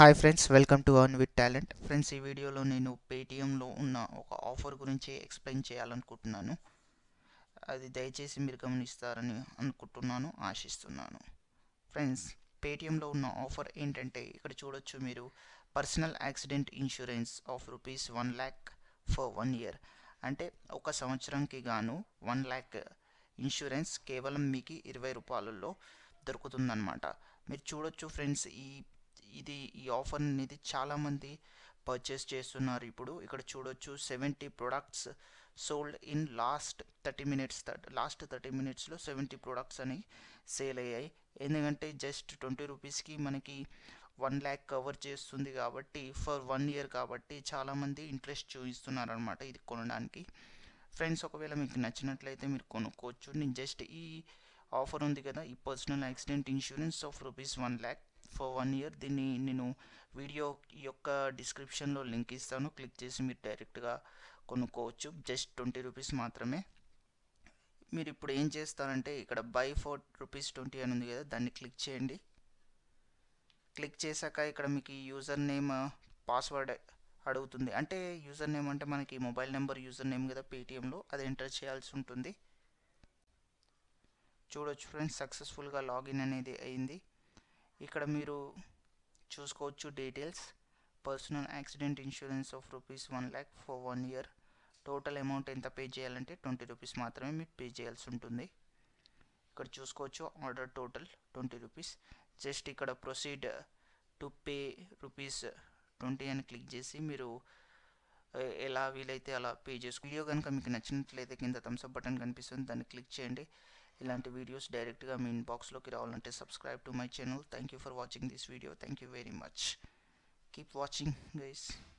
hi friends welcome to earn with talent friends ఈ వీడియోలో నేను పేటిఎంలో ఉన్న ఒక ఆఫర్ గురించి ఎక్స్ప్లెయిన్ చేయాలనుకుంటున్నాను అది దయచేసి మీరు గమనిస్తారని అనుకుంటున్నాను ఆశిస్తున్నాను ఫ్రెండ్స్ పేటిఎంలో ఉన్న ఆఫర్ ఏంటంటే ఇక్కడ చూడొచ్చు మీరు personal accident insurance of rupees one lakh for one year అంటే ఒక సంవత్సరంకి గాను వన్ ల్యాక్ ఇన్సూరెన్స్ కేవలం మీకు ఇరవై రూపాయలలో దొరుకుతుందన్నమాట మీరు చూడొచ్చు ఫ్రెండ్స్ ఈ ఇది ఈ ఆఫర్ అనేది చాలామంది పర్చేస్ చేస్తున్నారు ఇప్పుడు ఇక్కడ చూడొచ్చు seventy products sold in last thirty minutes last thirty మినిట్స్లో సెవెంటీ ప్రొడక్ట్స్ అని సేల్ అయ్యాయి ఎందుకంటే జస్ట్ ట్వంటీ రూపీస్కి మనకి వన్ ల్యాక్ కవర్ చేస్తుంది కాబట్టి ఫర్ వన్ ఇయర్ కాబట్టి చాలామంది ఇంట్రెస్ట్ చూపిస్తున్నారు అనమాట ఇది కొనడానికి ఫ్రెండ్స్ ఒకవేళ మీకు నచ్చినట్లయితే మీరు కొనుక్కోవచ్చు నేను జస్ట్ ఈ ఆఫర్ ఉంది కదా ఈ personal accident insurance of rupees one lakh for one year దీన్ని నేను వీడియో యొక్క డిస్క్రిప్షన్లో లింక్ ఇస్తాను క్లిక్ చేసి మీరు డైరెక్ట్గా కొనుక్కోవచ్చు జస్ట్ ట్వంటీ రూపీస్ మాత్రమే మీరు ఇప్పుడు ఏం చేస్తారంటే ఇక్కడ బై ఫోర్ రూపీస్ ట్వంటీ అని ఉంది కదా దాన్ని క్లిక్ చేయండి క్లిక్ చేశాక ఇక్కడ మీకు యూజర్ నేమ్ పాస్వర్డ్ అడుగుతుంది అంటే యూజర్ నేమ్ అంటే మనకి మొబైల్ నెంబర్ యూజర్ నేమ్ కదా పేటిఎంలో అది ఎంటర్ చేయాల్సి ఉంటుంది చూడొచ్చు ఫ్రెండ్స్ సక్సెస్ఫుల్గా లాగిన్ అనేది అయింది ఇక్కడ మీరు చూసుకోవచ్చు details personal accident insurance of rupees one lakh for one year total amount ఎంత పే చేయాలంటే ట్వంటీ రూపీస్ మాత్రమే మీరు పే చేయాల్సి ఉంటుంది ఇక్కడ చూసుకోవచ్చు order total twenty rupees just ఇక్కడ proceed to pay rupees twenty అని క్లిక్ చేసి మీరు ఎలా వీలైతే అలా పే చేసుకో వీడియో కనుక మీకు నచ్చినట్లయితే కింద థమ్స్అప్ బటన్ కనిపిస్తుంది దాన్ని క్లిక్ చేయండి ఇలాంటి వీడియోస్ డైరెక్ట్గా మీ ఇన్బాక్స్లోకి రావాలంటే subscribe to my channel thank you for watching this video thank you very much keep watching guys